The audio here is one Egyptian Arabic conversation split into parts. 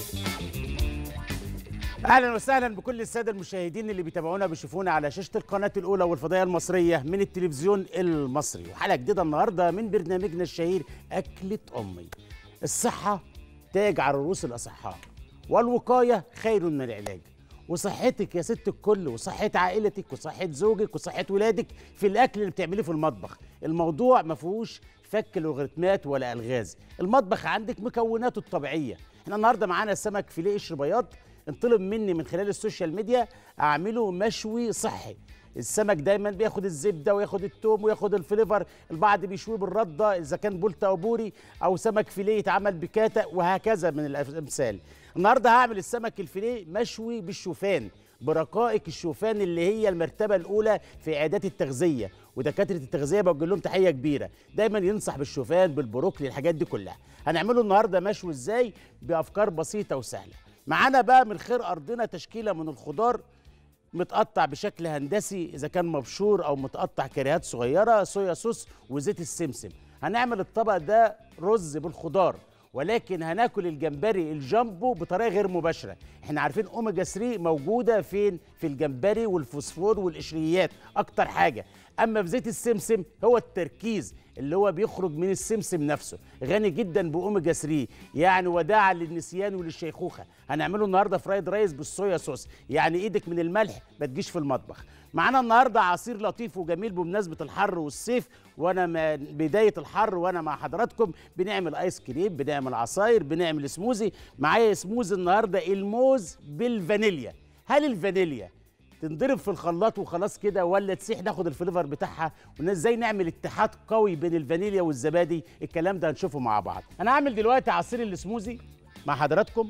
اهلا وسهلا بكل الساده المشاهدين اللي بيتابعونا بيشوفونا على شاشه القناه الاولى والفضائيه المصريه من التلفزيون المصري وحلقه جديده النهارده من برنامجنا الشهير اكله امي الصحه تاج على رؤوس الاصحاء والوقايه خير من العلاج وصحتك يا ست الكل وصحة عائلتك وصحة زوجك وصحة ولادك في الأكل اللي بتعمليه في المطبخ الموضوع ما فيهوش فك لوغاريتمات ولا ألغاز المطبخ عندك مكوناته الطبيعية احنا النهاردة معانا سمك فيليه قشر بياض انطلب مني من خلال السوشيال ميديا أعمله مشوي صحي السمك دايما بياخد الزبده وياخد التوم وياخد الفليفر البعض بيشويه بالرده اذا كان بولتا او بوري او سمك فيليه يتعمل بكاتا وهكذا من الامثال النهارده هعمل السمك الفيليه مشوي بالشوفان برقائق الشوفان اللي هي المرتبه الاولى في اعداد التغذيه ودكاتره التغذيه بوجه لهم تحيه كبيره دايما ينصح بالشوفان بالبروكلي الحاجات دي كلها هنعمله النهارده مشوي ازاي بافكار بسيطه وسهله معانا بقى من خير ارضنا تشكيله من الخضار متقطع بشكل هندسي اذا كان مبشور او متقطع كريهات صغيره صويا صوص وزيت السمسم هنعمل الطبق ده رز بالخضار ولكن هناكل الجمبري الجامبو بطريقه غير مباشره احنا عارفين اوميجا 3 موجوده فين في الجمبري والفوسفور والقشريات اكتر حاجه اما في زيت السمسم هو التركيز اللي هو بيخرج من السمسم نفسه غني جدا باوميجا 3 يعني وداعا للنسيان وللشيخوخه هنعمله النهارده فرايد رايس بالصويا صوص يعني ايدك من الملح ما تجيش في المطبخ معانا النهارده عصير لطيف وجميل بمناسبه الحر والصيف وانا من بدايه الحر وانا مع حضراتكم بنعمل ايس كريم بنعمل عصاير بنعمل سموزي معايا سموزي النهارده الموز بالفانيليا هل الفانيليا تنضرب في الخلاط وخلاص كده ولا تسيح ناخد الفليفر بتاعها وازاي نعمل اتحاد قوي بين الفانيليا والزبادي الكلام ده هنشوفه مع بعض انا هعمل دلوقتي عصير السموزي مع حضراتكم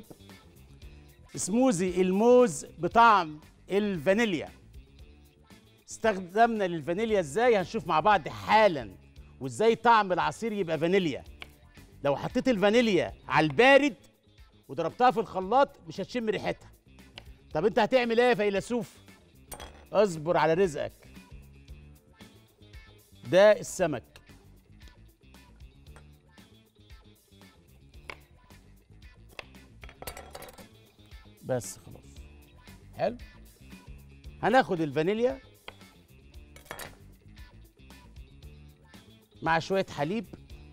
سموزي الموز بطعم الفانيليا استخدمنا للفانيليا ازاي هنشوف مع بعض حالا وازاي طعم العصير يبقى فانيليا لو حطيت الفانيليا على البارد وضربتها في الخلاط مش هتشم ريحتها طب انت هتعمل ايه يا فيلسوف اصبر على رزقك ده السمك بس خلاص حلو هناخد الفانيليا مع شويه حليب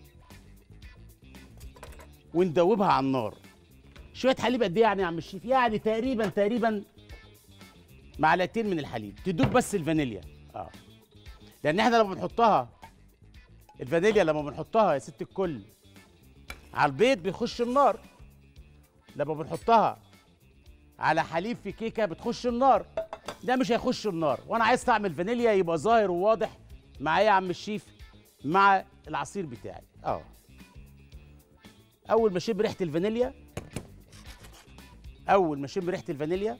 وندوبها على النار شويه حليب قد ايه يعني يا عم الشيف يعني تقريبا تقريبا معلقتين من الحليب تدوب بس الفانيليا اه لان احنا لما بنحطها الفانيليا لما بنحطها يا ست الكل على البيض بيخش النار لما بنحطها على حليب في كيكه بتخش النار ده مش هيخش النار وانا عايز طعم الفانيليا يبقى ظاهر وواضح معايا يا عم الشيف مع العصير بتاعي اه اول ما اشم ريحه الفانيليا اول ما اشم ريحه الفانيليا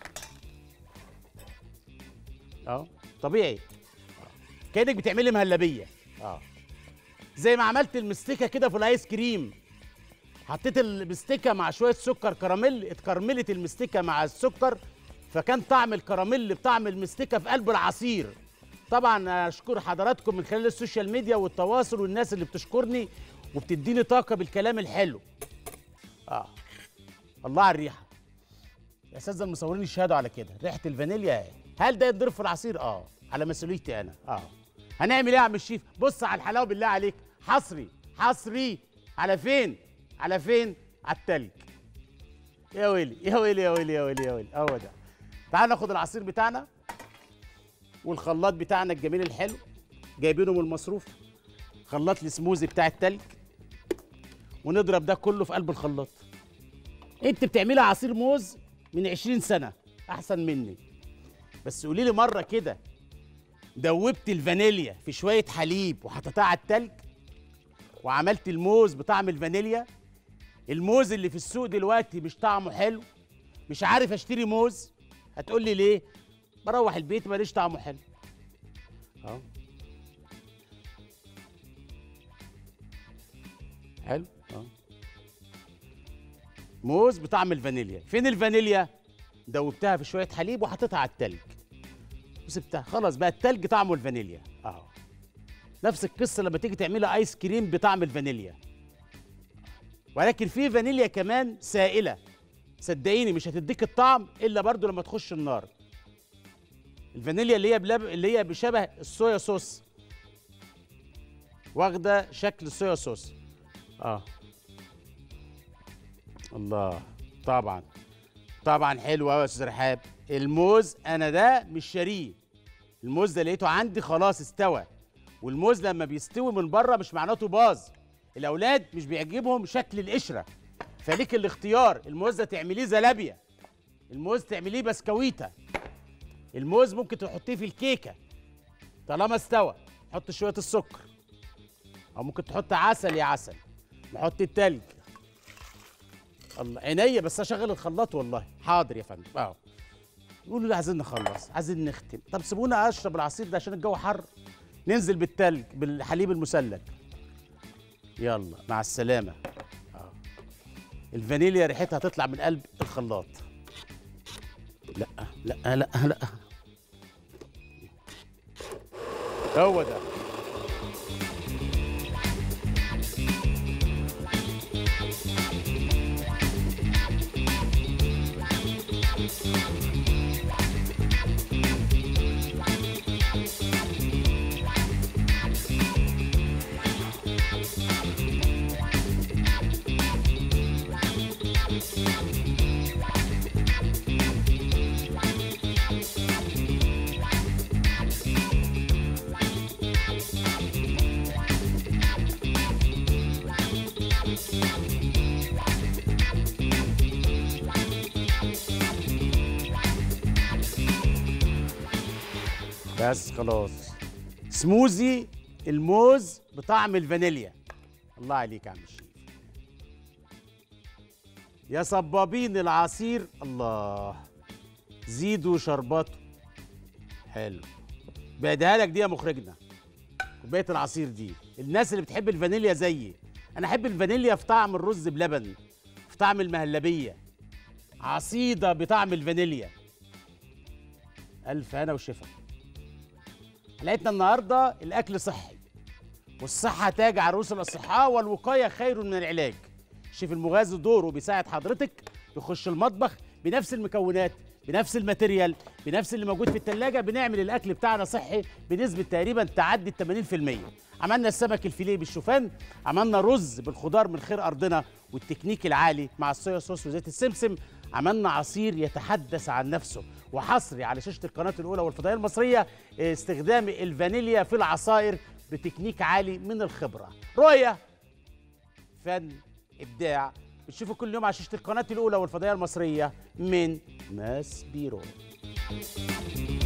اه طبيعي كانك بتعملي مهلبيه اه زي ما عملت المستكه كده في الايس كريم حطيت المستكه مع شويه سكر كراميل اتكرملت المستكه مع السكر فكان طعم الكراميل بطعم المستكه في قلب العصير طبعا اشكر حضراتكم من خلال السوشيال ميديا والتواصل والناس اللي بتشكرني وبتديني طاقه بالكلام الحلو اه الله على الريحه يا اساتذه المصورين يشهدوا على كده ريحه الفانيليا اهي هل ده يتضرب في العصير اه على مسؤوليتي انا اه هنعمل ايه يا عم الشيف بص على الحلاوه بالله عليك حصري حصري على فين على فين على التلج يا ويلي يا ويلي يا ويلي يا ويلي يا ويلي هو ده تعال ناخد العصير بتاعنا والخلاط بتاعنا الجميل الحلو جايبينه من المصروف خلاط السموزي بتاع التلج ونضرب ده كله في قلب الخلاط انت بتعملي عصير موز من 20 سنه احسن مني بس قولي لي مره كده دوبت الفانيليا في شويه حليب وحطيتها على التلج وعملت الموز بطعم الفانيليا الموز اللي في السوق دلوقتي مش طعمه حلو مش عارف اشتري موز هتقول لي ليه بروح البيت ماليش طعمه حلو اه حلو اه موز بطعم الفانيليا فين الفانيليا دوبتها في شويه حليب وحطيتها على التلج وسبتها خلاص بقى التلج طعمه الفانيليا اهو نفس القصه لما تيجي تعملي ايس كريم بطعم الفانيليا ولكن في فانيليا كمان سائله صدقيني مش هتديك الطعم الا برضو لما تخش النار الفانيليا اللي هي بلب... اللي هي بشبه الصويا صوص واخده شكل الصويا صوص اه الله طبعا طبعا حلو قوي يا استاذ رحاب الموز انا ده مش شاريه الموز ده لقيته عندي خلاص استوى والموز لما بيستوي من بره مش معناته باظ الاولاد مش بيعجبهم شكل القشره فليك الاختيار الموز ده تعمليه زلابيا الموز تعمليه بسكويته الموز ممكن تحطيه في الكيكه طالما استوى حط شويه السكر او ممكن تحط عسل يا عسل نحط التلج الله عينيا بس اشغل الخلاط والله حاضر يا فندم اهو يقولوا لي عايزين نخلص عايزين نختم طب سيبونا اشرب العصير ده عشان الجو حر ننزل بالتلج بالحليب المثلج يلا مع السلامه أهو. الفانيليا ريحتها هتطلع من قلب الخلاط لا لا لا لا هو ده بس خلاص سموزي الموز بطعم الفانيليا الله عليك يا عم الشيف يا صبابين العصير الله زيدوا شرباته حلو بعدها لك دي يا مخرجنا كوبايه العصير دي الناس اللي بتحب الفانيليا زيي انا احب الفانيليا في طعم الرز بلبن في طعم المهلبيه عصيده بطعم الفانيليا الف هنا وشفا حلقتنا النهارده الاكل صحي والصحه تاج عروس الاصحاء والوقايه خير من العلاج الشيف المغازي دوره بيساعد حضرتك يخش المطبخ بنفس المكونات بنفس الماتيريال بنفس اللي موجود في التلاجة بنعمل الاكل بتاعنا صحي بنسبه تقريبا تعدي ال 80% عملنا السمك الفيليه بالشوفان عملنا رز بالخضار من خير ارضنا والتكنيك العالي مع الصويا صوص وزيت السمسم عملنا عصير يتحدث عن نفسه وحصري على شاشه القناه الاولى والفضائيه المصريه استخدام الفانيليا في العصائر بتكنيك عالي من الخبره رؤيه فن ابداع بتشوفوا كل يوم على شاشه القناه الاولى والفضائيه المصريه من ماس بيرو